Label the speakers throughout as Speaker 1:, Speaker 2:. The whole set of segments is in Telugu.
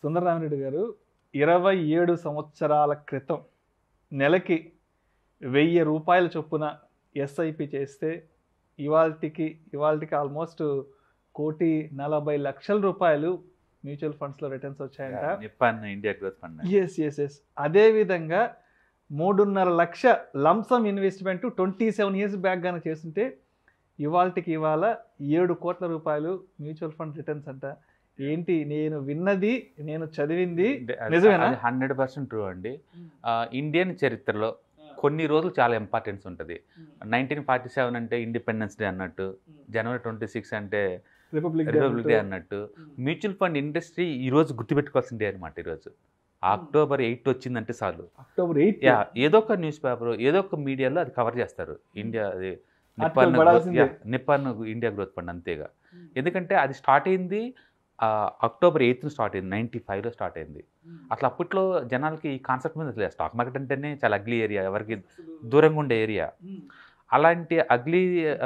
Speaker 1: సుందరరామరెడ్డి గారు ఇరవై ఏడు సంవత్సరాల క్రితం నెలకి వెయ్యి రూపాయల చొప్పున ఎస్ఐపి చేస్తే ఇవాల్టికి ఇవాల్టికి ఆల్మోస్ట్ కోటి నలభై లక్షల రూపాయలు మ్యూచువల్ ఫండ్స్లో రిటర్న్స్ వచ్చాయంట
Speaker 2: Nippon India growth fund
Speaker 1: yes yes yes అదేవిధంగా మూడున్నర లక్ష lump sum investment twenty seven years back గానే చేస్తుంటే ఇవాళకి ఇవాళ ఏడు కోట్ల రూపాయలు మ్యూచువల్ ఫండ్ రిటర్న్స్ అంట ఏంటి నేను విన్నది నేను చదివింది నిజమేనా?
Speaker 2: హండ్రెడ్ పర్సెంట్ ట్రూ అండి ఆ, ఇండియన్ చరిత్రలో కొన్ని రోజులు చాలా ఇంపార్టెన్స్ ఉంటుంది నైన్టీన్ ఫార్టీ సెవెన్ అంటే ఇండిపెండెన్స్ డే అన్నట్టు జనవరి ట్వంటీ సిక్స్ అంటే
Speaker 1: రిపబ్లిక్
Speaker 2: రిపబ్లిక్ డే అన్నట్టు మ్యూచువల్ ఫండ్ ఇండస్ట్రీ ఈ రోజు గుర్తుపెట్టుకోవాల్సిన డే అనమాట ఈరోజు అక్టోబర్ ఎయిట్ వచ్చిందంటే చాలు
Speaker 1: అక్టోబర్ ఎయిత్
Speaker 2: యా ఏదో ఒక న్యూస్ పేపర్ ఏదో ఒక మీడియాలో అది కవర్ చేస్తారు ఇండియా అది నిప్పాన్
Speaker 1: పడాల్సిందే.
Speaker 2: Yeah, Nippon India growth fund అంతేగా ఎందుకంటే అది స్టార్ట్ అయింది ఆ, అక్టోబర్ ఎయిత్ స్టార్ట్ అయింది నైంటీ ఫైవ్లో స్టార్ట్ అయింది అసలు అప్పట్లో జనాలకి ఈ కాన్సెప్ట్ మీద అసలు స్టాక్ మార్కెట్ అంటేనే చాలా అగ్లీ ఏరియా ఎవరికి దూరంగా ఉండే ఏరియా అలాంటి అగ్లీ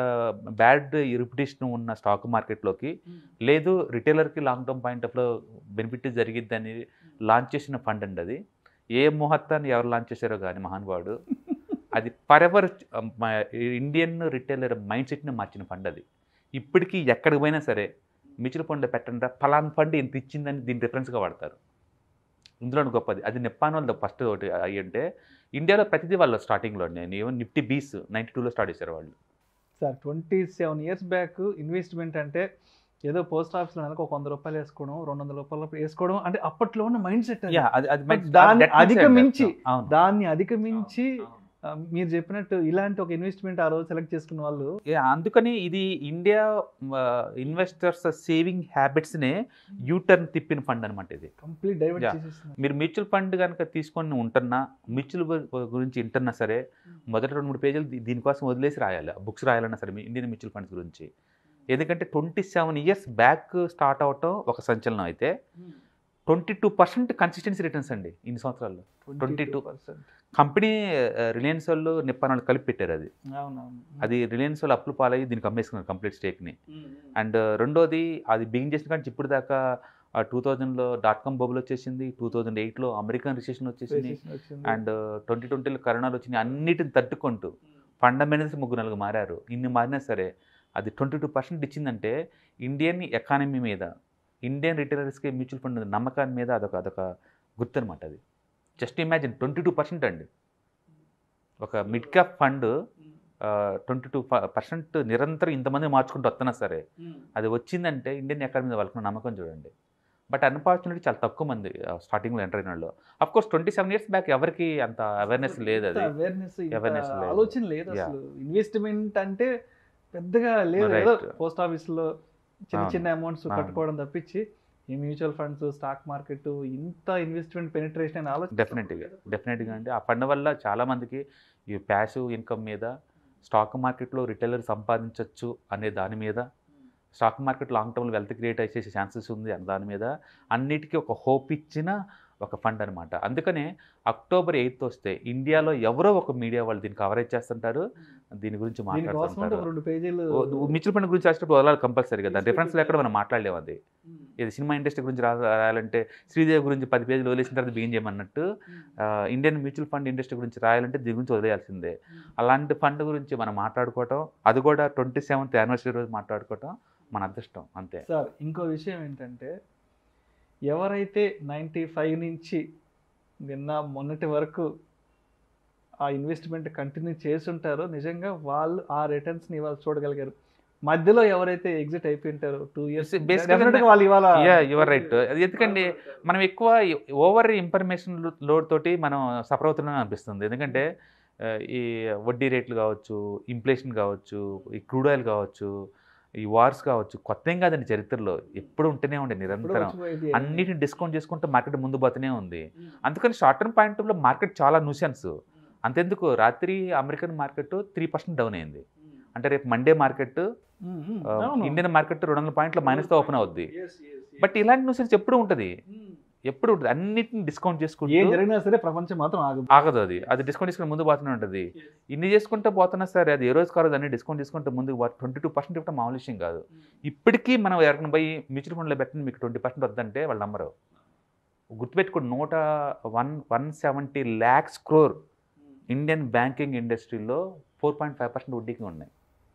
Speaker 2: బ్యాడ్ రిప్యుటేషన్ ఉన్న స్టాక్ మార్కెట్లోకి లేదు రిటైలర్కి లాంగ్ టర్మ్ పాయింట్ ఆఫ్లో బెనిఫిట్ జరిగిద్దని లాంచ్ చేసిన ఫండ్ అండి అది ఏ ముహూర్తాన్ని ఎవరు లాంచ్ చేశారో కానీ మహానుభావుడు అది ఫరెవర్ ఇండియన్ రిటైలర్ మైండ్ సెట్ని మార్చిన ఫండ్ అది ఇప్పటికీ ఎక్కడికి పోయినా సరే మ్యూచువల్ ఫండ్లో పెట్టండి ఫలాన్ ఫండ్ ఎంత ఇచ్చిందని దీని రిఫరెన్స్గా వాడతారు ఇందులో గొప్పది అది నిప్పాన్ వాళ్ళు ఫస్ట్ ఒకటి అయ్యి అంటే ఇండియాలో ప్రతిదీ వాళ్ళు స్టార్టింగ్లో నేను ఈవెన్ నిఫ్టీ బీస్ నైంటీ టూలో స్టార్ట్ చేశారు వాళ్ళు
Speaker 1: sir twenty seven years back investment అంటే ఏదో పోస్ట్ ఆఫీస్లో నెలకు ఒక వంద రూపాయలు వేసుకోవడం రెండు వందల రూపాయలు వేసుకోవడం అంటే అప్పట్లో ఉన్న మైండ్ సెట్
Speaker 2: యా అది అది
Speaker 1: But
Speaker 2: మంచి-
Speaker 1: దాన్ని
Speaker 2: that makes
Speaker 1: అధిగమించి,
Speaker 2: sense. అవును
Speaker 1: దాన్ని అధిగమించి
Speaker 2: అవును.
Speaker 1: ఆ, మీరు చెప్పినట్టు ఇలాంటి ఒక ఇన్వెస్ట్మెంట్ ఆ రోజు సెలెక్ట్ చేసుకున్న వాళ్ళు
Speaker 2: యా, అందుకని ఇది ఇండియా ఇన్వెస్టర్స్ సేవింగ్ హ్యాబిట్స్నే యూటర్న్ తిప్పిన ఫండ్ అనమాట ఇది
Speaker 1: కంప్లీట్ డైవర్ట్
Speaker 2: Yeah.
Speaker 1: చేసేస్తున్నారు
Speaker 2: మీరు మ్యూచువల్ ఫండ్ కనుక తీసుకొని ఉంటున్నా మ్యూచువల్ గురించి వింటున్నా సరే మొదటి రెండు మూడు పేజీలు దీ- దీనికోసం వదిలేసి రాయాలి బుక్స్ రాయాలన్నా సరే మీ ఇండియన్ మ్యూచువల్ ఫండ్స్ గురించి ఎందుకంటే twenty seven years back start అవటం ఒక సంచలనం అయితే twenty two percent consistency returns అండి ఇన్ని సంవత్సరాల్లో 22. కంపెనీ రిలయన్స్ వాళ్ళు నిప్పాన్ వాళ్ళు కలిపి పెట్టారు అది
Speaker 1: అవునవును
Speaker 2: అది రిలయన్స్ వాళ్ళు అప్పులు పాలయ్యి దీనికి అమ్మేసుకున్నారు కంప్లీట్ స్టేక్ని అండ్ రెండోది అది బిగిన్ చేసిన కానీ ఇప్పుడు దాకా టూ థౌజండ్లో డాట్ కామ్ బబుల్ వచ్చేసింది టూ థౌజండ్ ఎయిట్లో అమెరికన్ రిసెషన్ వచ్చేసింది అండ్ ట్వంటీ ట్వంటీలో కరోనాలు వచ్చినాయి అన్నిటిని తట్టుకుంటూ ఫండమెంటల్స్ ముగ్గురు నలుగు మారారు ఇన్ని మారినా సరే అది ట్వంటీ టూ పర్సెంట్ ఇచ్చిందంటే ఇండియన్ ఎకానమీ మీద ఇండియన్ రిటైలర్స్కి మ్యూచువల్ ఫండ్ నమ్మకాన్ని మీద అదొక అదొక గుర్తు అనమాట అది just imagine twenty two percent అండి ఒక mid cap fund twenty two percent నిరంతరం ఇంతమంది మార్చుకుంటూ వస్తున్నా సరే అది వచ్చిందంటే ఇండియన్ ఎకానమీ మీద వాళ్ళకున్న నమ్మకం చూడండి బట్ అన్ఫార్చునేట్లీ చాలా తక్కువ మంది స్టార్టింగ్లో ఎంటర్ అయిన వాళ్ళు of course twenty seven years back ఎవరికి అంత అవేర్నెస్ లేదు అది
Speaker 1: అవేర్నెస్
Speaker 2: Awareness లేదు.
Speaker 1: ఆలోచన లేదు
Speaker 2: Yeah.
Speaker 1: అసలు ఇన్వెస్ట్మెంట్ అంటే పెద్దగా లేదు
Speaker 2: Right.
Speaker 1: ఏదో పోస్ట్ ఆఫీస్ లో చిన్న
Speaker 2: అవును.
Speaker 1: చిన్న అమౌంట్స్
Speaker 2: అవును.
Speaker 1: కట్టుకోవడం తప్పించి ఈ మ్యూచువల్ ఫండ్స్ స్టాక్ మార్కెట్ ఇంత ఇన్వెస్ట్మెంట్ పెనిట్రేషన్ అని ఆలోచన
Speaker 2: డెఫినెట్గా డెఫినెట్గా అండి ఆ ఫండ్ వల్ల చాలామందికి ఈ ప్యాసివ్ ఇన్కమ్ మీద స్టాక్ మార్కెట్లో రిటైలర్ సంపాదించవచ్చు అనే దాని మీద స్టాక్ మార్కెట్ లాంగ్ టర్మ్లో వెల్త్ క్రియేట్ చేసే ఛాన్సెస్ ఉంది అనే దాని మీద అన్నిటికీ ఒక హోప్ ఇచ్చిన ఒక ఫండ్ అనమాట అందుకనే అక్టోబర్ ఎయిత్ వస్తే ఇండియాలో ఎవరో ఒక మీడియా వాళ్ళు దీన్ని కవరేజ్ చేస్తుంటారు దీని గురించి
Speaker 1: దీనికోసం అంటే
Speaker 2: మాట్లాడుతుంటారు
Speaker 1: ఒక రెండు పేజీలు
Speaker 2: మ్యూచువల్ ఫండ్ గురించి రాసేటప్పుడు వదలాలి కంపల్సరీ కదా రిఫరెన్స్ ఎక్కడ మనం మాట్లాడలేము అది ఇది సినిమా ఇండస్ట్రీ గురించి రా- రాయాలంటే శ్రీదేవి గురించి పది పేజీలు వదిలేసిన తర్వాత బిగిన్ చేయమన్నట్టు ఆ, ఇండియన్ మ్యూచువల్ ఫండ్ ఇండస్ట్రీ గురించి రాయాలంటే దీని గురించి వదిలేయాల్సిందే అలాంటి ఫండ్ గురించి మనం మాట్లాడుకోవటం అది కూడా ట్వంటీ సెవెంత్ యానివర్సరీ రోజు మాట్లాడుకోవటం మన అదృష్టం అంతే
Speaker 1: సార్ ఇంకో విషయం ఏంటంటే ఎవరైతే నైంటీ ఫైవ్ నుంచి నిన్న మొన్నటి వరకు ఆ ఇన్వెస్ట్మెంట్ కంటిన్యూ చేసుంటారో నిజంగా వాళ్ళు ఆ రిటర్న్స్ని ఇవాళ చూడగలిగారు మధ్యలో ఎవరైతే ఎగ్జిట్ అయిపోయింటారో టూ ఇయర్స్
Speaker 2: Basically,
Speaker 1: డెఫినెట్గా వాళ్ళు ఇవాళ
Speaker 2: యా యువర్ రైట్ ఎందుకంటే మనం ఎక్కువ ఓవర్ ఇన్ఫర్మేషన్ లోడ్ తోటి మనం సఫర్ అవుతున్నాం అనిపిస్తుంది ఎందుకంటే ఆ, ఈ వడ్డీ రేట్లు కావచ్చు ఇన్ఫ్లేషన్ కావచ్చు ఈ క్రూడ్ ఆయిల్ కావచ్చు ఈ వార్స్ కావచ్చు కొత్త ఏం కాదండి చరిత్రలో ఎప్పుడు ఉంటూనే ఉండే
Speaker 1: ఎప్పుడో
Speaker 2: నిరంతరం
Speaker 1: వచ్చిపోయేది.
Speaker 2: అన్నిటిని డిస్కౌంట్ చేసుకుంటూ మార్కెట్ ముందు పోతూనే ఉంది అందుకని షార్ట్ టర్మ్ పాయింట్ లో మార్కెట్ చాలా న్యూసెన్స్ అంతెందుకు రాత్రి American market three percent down అయింది అంటే రేపు మండే మార్కెట్
Speaker 1: ఉమ్, ఉమ్, అవును.
Speaker 2: ఇండియన్ మార్కెట్ రెండు వందల పాయింట్ల మైనస్తో ఓపెన్ అవుద్ది
Speaker 1: Yes, yes, yes.
Speaker 2: బట్ ఇలాంటి న్యూసెన్స్ ఎప్పుడు ఉంటుంది
Speaker 1: ఉమ్.
Speaker 2: ఎప్పుడు ఉంటుంది అన్నిటిని డిస్కౌంట్
Speaker 1: ఏం
Speaker 2: చేసుకుంటూ
Speaker 1: జరిగినా సరే ప్రపంచం మాత్రం ఆగదు
Speaker 2: ఆగదు అది అది డిస్కౌంట్ తీసుకుని ముందు పోతూనే ఉంటుంది ఇన్ని చేసుకుంటూ పోతున్నా సరే అది ఏ రోజు కాదు అన్ని డిస్కౌంట్ తీసుకుంటూ ముందుకు ట్వంటీ టూ పర్సెంట్ ఇవ్వడం మామూలు విషయం కాదు ఇప్పటికీ మనం ఎవరికైనా పోయి మ్యూచువల్ ఫండ్లో పెట్టండి మీకు ట్వంటీ పర్సెంట్ వద్దంటే వాళ్ళు నమ్మరు గుర్తుపెట్టుకోండి నూట one one seventy lakhs crore Indian banking ఇండస్ట్రీలో ఫోర్ పాయింట్ ఫైవ్ పర్సెంట్ వడ్డీకి ఉన్నాయి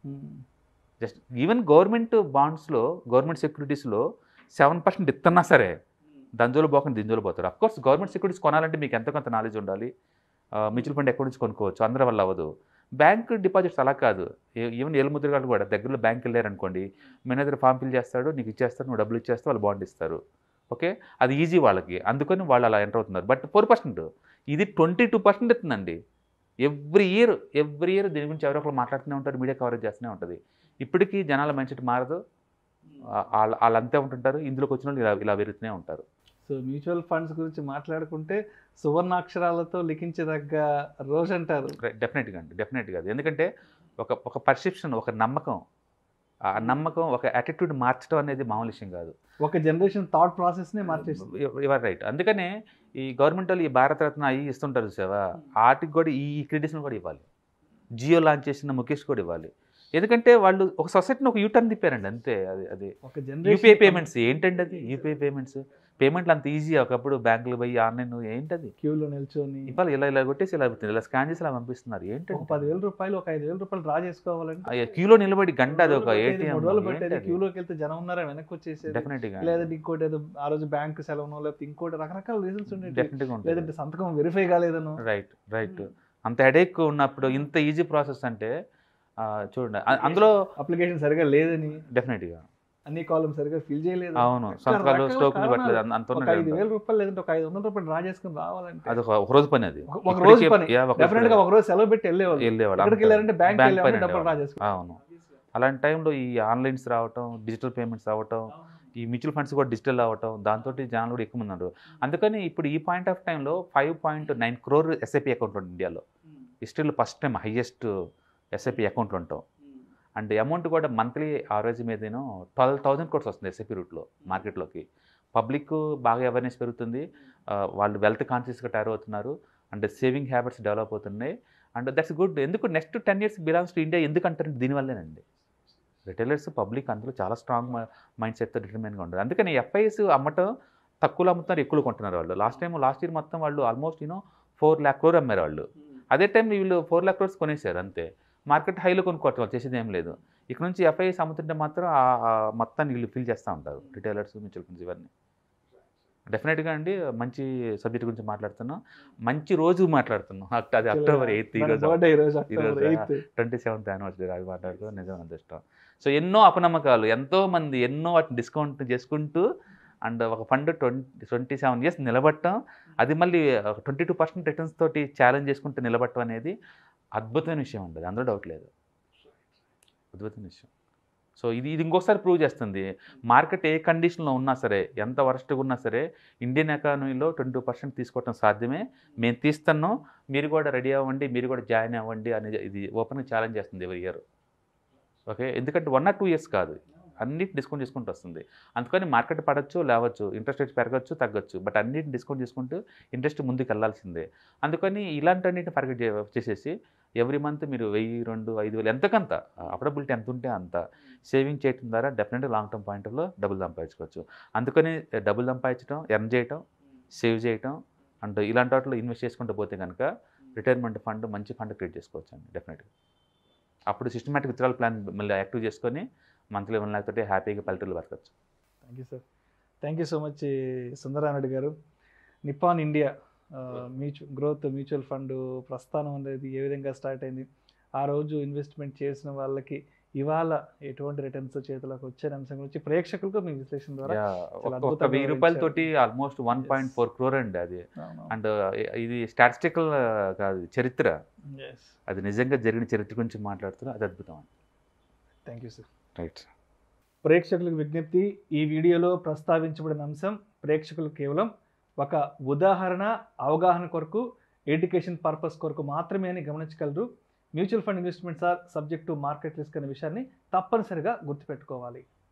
Speaker 2: జస్ట్ ఈవెన్ గవర్నమెంట్ బాండ్స్లో గవర్నమెంట్ సెక్యూరిటీస్లో సెవెన్ పర్సెంట్ ఇస్తున్నా సరే దంజోలు పోకుండా దింజోలు పోతారు అఫ్ కోర్స్ గవర్నమెంట్ సెక్యూరిటీస్ కొనాలంటే మీకు ఎంతో కొంత నాలెడ్జ్ ఉండాలి మ్యూచువల్ ఫండ్ ఎక్కడి నుంచి కొనుక్కోవచ్చు అందరి వల్ల అవ్వదు బ్యాంక్ డిపాజిట్స్ అలా కాదు ఏ- ఈవెన్ ఏలు ముద్రగాళ్ళు కూడా దగ్గరలో బ్యాంక్ వెళ్ళారనుకోండి మేనేజర్ ఫామ్ ఫిల్ చేస్తాడు నీకు ఇచ్చేస్తాడు నువ్వు డబ్బులు ఇచ్చేస్తే వాళ్ళు బాండ్ ఇస్తారు ఓకే అది ఈజీ వాళ్ళకి అందుకని వాళ్ళు అలా ఎంటర్ అవుతున్నారు బట్ ఫోర్ పర్సెంట్ ఇది ట్వంటీ టూ పర్సెంట్ ఇస్తుందండి ఎవ్రీ ఇయర్ ఎవ్రీ ఇయర్ దీని గురించి ఎవరో ఒకరు మాట్లాడుతూనే ఉంటారు మీడియా కవరేజ్ చేస్తూనే ఉంటుంది ఇప్పటికీ జనాల మైండ్ సెట్ మారదు ఆ- వాళ్ళ వాళ్ళు అంతే ఉంటుంటారు ఇందులోకి వచ్చిన వాళ్ళు ఇలా ఇలా పెరుగుతూనే ఉంటారు
Speaker 1: సో మ్యూచువల్ ఫండ్స్ గురించి మాట్లాడుకుంటే సువర్ణాక్షరాలతో లిఖించదగ్గ రోజు అంటారు
Speaker 2: డెఫినెట్గా అండి డెఫినెట్గా అది ఎందుకంటే ఒక ఒక పర్సెప్షన్ ఒక నమ్మకం ఆ నమ్మకం ఒక యాటిట్యూడ్ మార్చడం అనేది మామూలు విషయం కాదు
Speaker 1: ఒక జనరేషన్ థాట్ ప్రాసెస్నే మార్చేస్తుంది
Speaker 2: యువర్ రైట్ అందుకనే ఈ గవర్నమెంట్ వాళ్ళు ఈ భారతరత్న అవి ఇస్తుంటారు సేవా వాటికి కూడా ఈ క్రెడిట్స్ని కూడా ఇవ్వాలి జియో లాంచ్ చేసిన ముఖేష్ కూడా ఇవ్వాలి ఎందుకంటే వాళ్ళు ఒక సొసైటీని ఒక యూటర్న్ తిప్పారండి అంతే అది అది
Speaker 1: ఒక
Speaker 2: యూపీఐ
Speaker 1: జనరేషన్
Speaker 2: పేమెంట్స్ ఏంటండి అది యూపీఐ పేమెంట్స్ పేమెంట్లు అంత ఈజీ ఒకప్పుడు బ్యాంకులు పోయి ఆన్లైన్ ఏంటది
Speaker 1: క్యూలో నిల్చొని
Speaker 2: ఇవాళ ఇలా ఇలా కొట్టేసి ఇలా ఇలా స్కాన్ చేసి ఇలా పంపిస్తున్నారు
Speaker 1: ఒక
Speaker 2: ఏంటంటే
Speaker 1: పదివేల రూపాయలు ఒక ఐదు వేల రూపాయలు డ్రా చేసుకోవాలంటే
Speaker 2: ఆ క్యూలో నిలబడి గంట అది ఒక
Speaker 1: పట్టేది,
Speaker 2: ఏటీఎం
Speaker 1: మూడు రోజులు పట్టేది క్యూలోకి వెళ్తే జనం ఉన్నారా వెనక్కి వచ్చేసేది
Speaker 2: డెఫినెట్గా
Speaker 1: లేదంటే ఇంకోటి ఏదో ఆ రోజు బ్యాంక్ సెలవునో లేకపోతే ఇంకోటి రకరకాల రీజన్స్ ఉండేవి
Speaker 2: డెఫినెట్గా ఉంటుంది
Speaker 1: లేదంటే సంతకం వెరిఫై కాలేదనో
Speaker 2: రైట్ రైట్ అంత హెడేక్ ఉన్నప్పుడు ఇంత ఈజీ ప్రాసెస్ అంటే ఆ, చూడండి అ- అందులో
Speaker 1: అప్లికేషన్ సరిగా లేదని
Speaker 2: డెఫినెట్గా
Speaker 1: అన్ని కాలం సరిగా ఫిల్ చేయలేదు
Speaker 2: అవును
Speaker 1: రకరకాల
Speaker 2: సంతకాలు స్టోకులు
Speaker 1: కారణాలు.
Speaker 2: పెట్టలేదు అంత- అంత
Speaker 1: ఒక
Speaker 2: ఉన్నది
Speaker 1: ఐదు
Speaker 2: అంత.
Speaker 1: వేల రూపాయలు లేదంటే ఒక ఐదు వందల రూపాయలు డ్రా చేసుకుని రావాలంటే
Speaker 2: అది ఒక ఒక రోజు పని అది
Speaker 1: ఒక- ఒక
Speaker 2: ఇప్పటికీ-
Speaker 1: రోజు పని.
Speaker 2: యా, ఒక రోజు
Speaker 1: డెఫినెట్ గా
Speaker 2: పని.
Speaker 1: ఒక రోజు సెలవు పెట్టి వెళ్ళేవాళ్ళు
Speaker 2: వెళ్ళేవాళ్ళు
Speaker 1: ఎక్కడికి
Speaker 2: అంతే.
Speaker 1: వెళ్ళారంటే బ్యాంక్
Speaker 2: బ్యాంక్
Speaker 1: వెళ్ళామంటే
Speaker 2: పైన
Speaker 1: డబ్బులు డ్రా
Speaker 2: వెళ్ళేవాళ్ళు.
Speaker 1: చేసుకుని
Speaker 2: అవును అలాంటి టైంలో ఈ ఆన్లైన్స్ రావటం డిజిటల్ పేమెంట్స్ రావటం ఈ మ్యూచువల్ ఫండ్స్ కూడా డిజిటల్ అవ్వటం దాంతో జనాలు కూడా ఎక్కువ మంది ఉన్నారు అందుకని ఇప్పుడు ఈ పాయింట్ ఆఫ్ టైంలో five point nine crore SIP account ఉంటుంది ఇండియాలో హిస్టరీలో ఫస్ట్ టైం హైయెస్ట్ ఎస్ఐపి అకౌంట్లు ఉంటాం అండ్ అమౌంట్ కూడా మంత్లీ ఆవరేజ్ మీదేనో ట్వెల్వ్ థౌసండ్ కోర్స్ వస్తుంది ఎస్ఐపి రూట్లో మార్కెట్లోకి పబ్లిక్ బాగా అవేర్నెస్ పెరుగుతుంది ఆ, వాళ్ళు వెల్త్ కాన్షియస్గా తయారవుతున్నారు అండ్ సేవింగ్ హ్యాబిట్స్ డెవలప్ అవుతున్నాయి అండ్ దట్స్ గుడ్ ఎందుకు next ten years belongs to India ఎందుకు అంటారంటే దీనివల్లేనండి రిటైలర్స్ పబ్లిక్ అందులో చాలా స్ట్రాంగ్ మైండ్ సెట్తో డిటర్మైన్గా ఉంటుంది అందుకని ఎఫ్ఐఎస్ అమ్మటం తక్కువలో అమ్ముతున్నారు ఎక్కువ కొంటున్నారు వాళ్ళు లాస్ట్ టైం లాస్ట్ ఇయర్ మొత్తం వాళ్ళు almost you know four lakh crore అమ్మారు వాళ్ళు అదే టైం వీళ్ళు ఫోర్ ల్యాక్ క్రోర్స్ కొనేసారు అంతే మార్కెట్ హైలో కొనుక్కోవటం వాళ్ళు చేసేది ఏం లేదు ఇక్కడ నుంచి ఎఫ్ఐఎస్ అమ్ముతుంటే మాత్రం ఆ- ఆ మొత్తాన్ని వీళ్ళు ఫిల్ చేస్తూ ఉంటారు రిటైలర్స్ మ్యూచువల్ ఫండ్స్ ఇవన్నీ డెఫినెట్గా అండి మంచి సబ్జెక్ట్ గురించి మాట్లాడుతున్నాం మంచి రోజు మాట్లాడుతున్నాం అక్ట- అది అక్టోబర్ ఎయిత్ ఈరోజు
Speaker 1: బర్త్డే ఈ రోజు
Speaker 2: ఈరోజు,
Speaker 1: October eighth
Speaker 2: twenty seventh anniversary అది మాట్లాడుతూ నిజం అదృష్టం సో ఎన్నో అపనమ్మకాలు ఎంతో మంది ఎన్నో వాటిని డిస్కౌంట్ చేసుకుంటూ అండ్ ఒక fund twenty twenty seven years నిలబడటం అది మళ్ళీ ట్వంటీ టూ పర్సెంట్ రిటర్న్స్ తోటి ఛాలెంజ్ చేసుకుంటూ నిలబడటం అనేది అద్భుతమైన విషయం అండి అందులో డౌట్ లేదు అద్భుతమైన విషయం సో ఇది ఇది ఇంకొకసారి ప్రూవ్ చేస్తుంది మార్కెట్ ఏ కండిషన్లో ఉన్నా సరే ఎంత వరస్ట్గా ఉన్నా సరే ఇండియన్ ఎకానమీలో ట్వంటీ పర్సెంట్ తీసుకోవటం సాధ్యమే మేము తీస్తున్నాం మీరు కూడా రెడీ అవ్వండి మీరు కూడా జాయిన్ అవ్వండి అనేది ఇది ఓపెన్గా ఛాలెంజ్ చేస్తుంది ఎవరి ఇయర్ ఓకే ఎందుకంటే వన్ ఆర్ టూ ఇయర్స్ కాదు అన్నిటి డిస్కౌంట్ చేసుకుంటూ వస్తుంది అందుకని మార్కెట్ పడవచ్చు లేవచ్చు ఇంట్రెస్ట్ రేట్స్ పెరగచ్చు తగ్గచ్చు బట్ అన్నిటిని డిస్కౌంట్ చేసుకుంటూ ఇంట్రెస్ట్ ముందుకు వెళ్ళాల్సిందే అందుకని ఇలాంటి అన్నిటిని ఫర్గెట్ చేసేసి ఎవ్రీ మంత్ మీరు వెయ్యి రెండు ఐదు వేలు ఎంతకంత అఫోర్డబిలిటీ ఎంత ఉంటే అంత సేవింగ్ చేయడం ద్వారా డెఫినెట్గా లాంగ్ టర్మ్ పాయింట్లో డబ్బులు సంపాదించుకోవచ్చు అందుకని డబ్బులు సంపాదించడం ఎర్న్ చేయటం సేవ్ చేయటం అండ్ ఇలాంటి వాటిలో ఇన్వెస్ట్ చేసుకుంటూ పోతే కనుక రిటైర్మెంట్ ఫండ్ మంచి ఫండ్ క్రియేట్ చేసుకోవచ్చు అండి డెఫినెట్గా అప్పుడు సిస్టమేటిక్ విత్డ్రాల్ ప్లాన్ మళ్ళీ యాక్టివ్ చేసుకొని మంత్లీ వన్ ల్యాక్ తోటి హ్యాపీగా పల్లెటూరు బతకచ్చు
Speaker 1: thank you sir thank you so much Sundara Reddy గారు Nippon India mutual growth mutual fund ప్రస్థానం అనేది ఏ విధంగా స్టార్ట్ అయింది ఆ రోజు ఇన్వెస్ట్మెంట్ చేసిన వాళ్ళకి ఇవాళ ఎటువంటి రిటర్న్స్ చేతులకు వచ్చే అంశం గురించి ప్రేక్షకులకు మీ విశ్లేషణ ద్వారా
Speaker 2: యా,
Speaker 1: చాలా
Speaker 2: ఒక- ఒక
Speaker 1: అద్భుతంగా
Speaker 2: వెయ్యి రూపాయలతోటి almost one
Speaker 1: Yes.
Speaker 2: Point four crore అండి అది
Speaker 1: అవును.
Speaker 2: అండ్ ఇది స్టాటిస్టికల్ కాదు చరిత్ర
Speaker 1: Yes.
Speaker 2: అది నిజంగా జరిగిన చరిత్ర గురించి మాట్లాడుతున్నా అది అద్భుతం అండి
Speaker 1: థ్యాంక్ యూ సార్
Speaker 2: రైట్
Speaker 1: ప్రేక్షకులకు విజ్ఞప్తి ఈ వీడియోలో ప్రస్తావించబడిన అంశం ప్రేక్షకులు కేవలం ఒక ఉదాహరణ అవగాహన కొరకు ఎడ్యుకేషన్ పర్పస్ కొరకు మాత్రమే అని గమనించగలరు mutual fund investments are subject to market risk అనే విషయాన్ని తప్పనిసరిగా గుర్తుపెట్టుకోవాలి